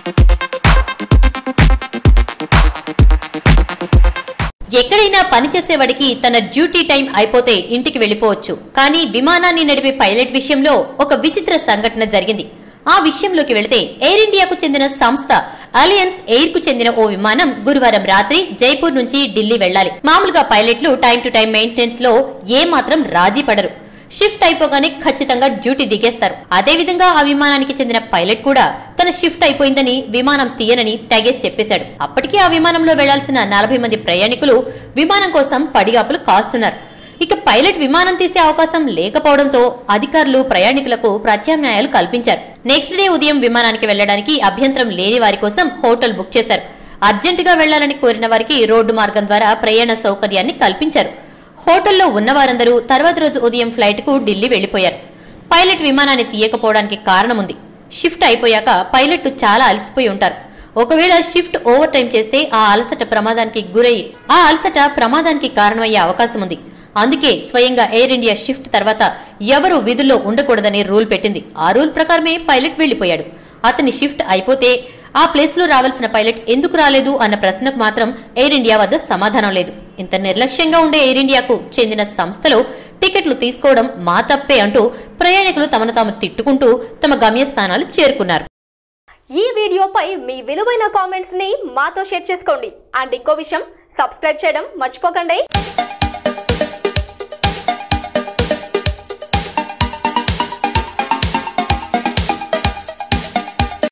ఎక్కడైనా పనిచేసేవాడికి తన duty time అయిపోతే ఇంటికి వెళ్ళిపోవచ్చు కానీ విమానాన్ని నడిపే పైలట్ విషయంలో ఒక విచిత్ర సంఘటన జరిగింది ఆ విషయంలోకి వెళితే ఎయిర్ ఇండియాకు చెందిన సంస్థ అలియన్స్ ఎయిర్ కు చెందిన ఓ విమానం గురువారం రాత్రి జైపూర్ నుంచి ఢిల్లీ వెళ్లాలి మామూలుగా పైలట్లు టైం టు టైం మెయింటెనెన్స్ లో ఏమాత్రం రాజీ పడరు షిఫ్ట్ అయిపోగానే ఖచ్చితంగా డ్యూటీ దిగేస్తారు అదేవిధంగా ఆ విమానానికి చెందిన పైలట్ కూడా తన షిఫ్ట్ అయిపోయిందని విమానం తీయనని తెగేసి చెప్పేశాడు అప్పటికే ఆ విమానంలో వెళ్లాల్సిన నలభై మంది ప్రయాణికులు విమానం కోసం పడిగాపులు కాస్తున్నారు ఇక పైలట్ విమానం తీసే అవకాశం లేకపోవడంతో అధికారులు ప్రయాణికులకు ప్రత్యామ్నాయాలు కల్పించారు నెక్స్ట్ డే ఉదయం విమానానికి వెళ్లడానికి అభ్యంతరం లేని వారి కోసం హోటల్ బుక్ చేశారు అర్జెంటుగా వెళ్లాలని కోరిన వారికి రోడ్డు మార్గం ద్వారా ప్రయాణ సౌకర్యాన్ని కల్పించారు హోటల్లో ఉన్నవారందరూ తర్వాత రోజు ఉదయం ఫ్లైట్ కు ఢిల్లీ వెళ్లిపోయారు పైలట్ విమానాన్ని తీయకపోవడానికి కారణముంది షిఫ్ట్ అయిపోయాక పైలట్ చాలా అలసిపోయి ఉంటారు ఒకవేళ షిఫ్ట్ ఓవర్ టైం చేస్తే ఆ అలసట ప్రమాదానికి గురయ్యి ఆ అలసట ప్రమాదానికి కారణమయ్యే అవకాశం ఉంది అందుకే స్వయంగా ఎయిర్ ఇండియా షిఫ్ట్ తర్వాత ఎవరు విధుల్లో ఉండకూడదని రూల్ పెట్టింది ఆ రూల్ ప్రకారమే పైలట్ వెళ్లిపోయాడు అతని షిఫ్ట్ అయిపోతే ఆ ప్లేస్ లో రావాల్సిన పైలట్ ఎందుకు రాలేదు అన్న ప్రశ్నకు మాత్రం ఎయిర్ ఇండియా వద్ద సమాధానం లేదు ఇంత నిర్లక్ష్యంగా ఉండే ఎయిర్ ఇండియాకు చెందిన సంస్థలో టికెట్లు తీసుకోవడం మా తప్పే అంటూ ప్రయాణికులు తమను తాము తిట్టుకుంటూ తమ గమ్యస్థానాలు చేరుకున్నారు ఈ వీడియోపై మీ విలువైన కామెంట్స్ ని మాతో షేర్ చేసుకోండి అండ్ ఇంకో విషయం సబ్స్క్రైబ్ చేయడం మర్చిపోకండి